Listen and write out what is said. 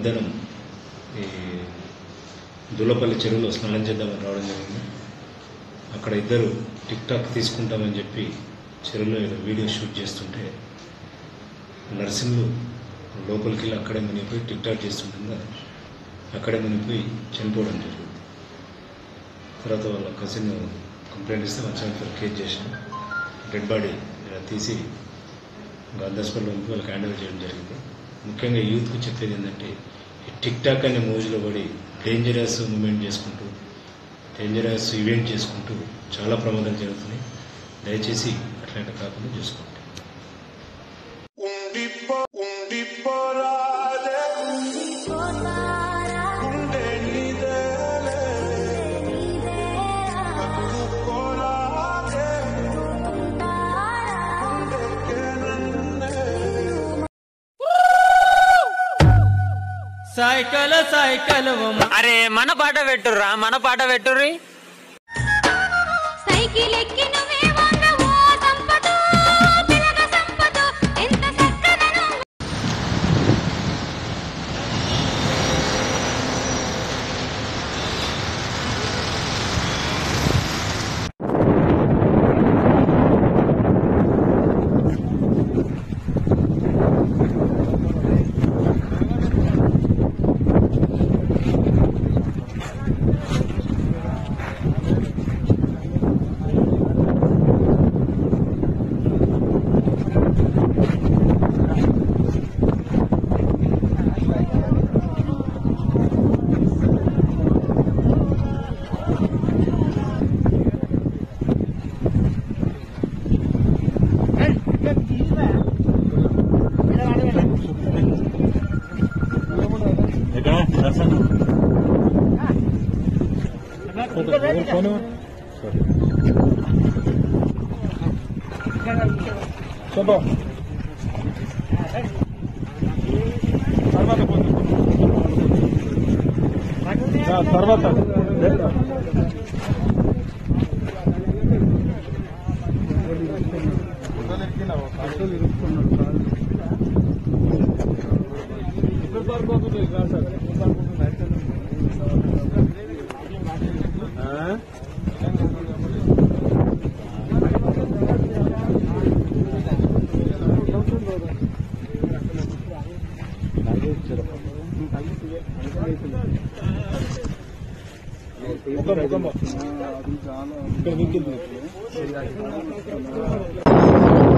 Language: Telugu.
మధ్యాహ్నం ఈ దుల్లపల్లి చెరువులో స్నానం చేద్దామని రావడం జరిగింది అక్కడ ఇద్దరు టిక్ టాక్ తీసుకుంటామని చెప్పి చెరువులో ఏదో వీడియో షూట్ చేస్తుంటే నర్సింగ్లు లోపలికి వెళ్ళి అక్కడే మునిగిపోయి టిక్ టాక్ చేస్తుండగా అక్కడే మునిగిపోయి చనిపోవడం జరిగింది తర్వాత వాళ్ళ కజిన్ కంప్లైంట్ ఇస్తే వచ్చాక కేసు చేసిన డెడ్ బాడీ ఇలా తీసి గాంధీ హాస్పిటల్లో ఉంచి వాళ్ళకి హ్యాండ్ ఓవర్ చేయడం జరిగింది ముఖ్యంగా యూత్కు చెప్పేది ఏంటంటే ఈ టిక్ టాక్ అనే మూవీలో పడి డేంజరస్ మూమెంట్ చేసుకుంటూ డేంజరస్ ఈవెంట్ చేసుకుంటూ చాలా ప్రమాదాలు జరుగుతున్నాయి దయచేసి అట్లాంటి కాకుండా చూసుకోండి ఉండిపో ఉండిపోరాదే ఉండే నీదేలే పోరాదే ఉండేకేనన్నే సైకల్ సైకల్ అరే మన పాట పెట్టుర్రా మన పాట పెట్టుర్రి సైకిల్ ఎక్కి నువ్వే వంగవో సంపతో పిలక సంపతో ఎంత చక్కదనం ఇక్కడ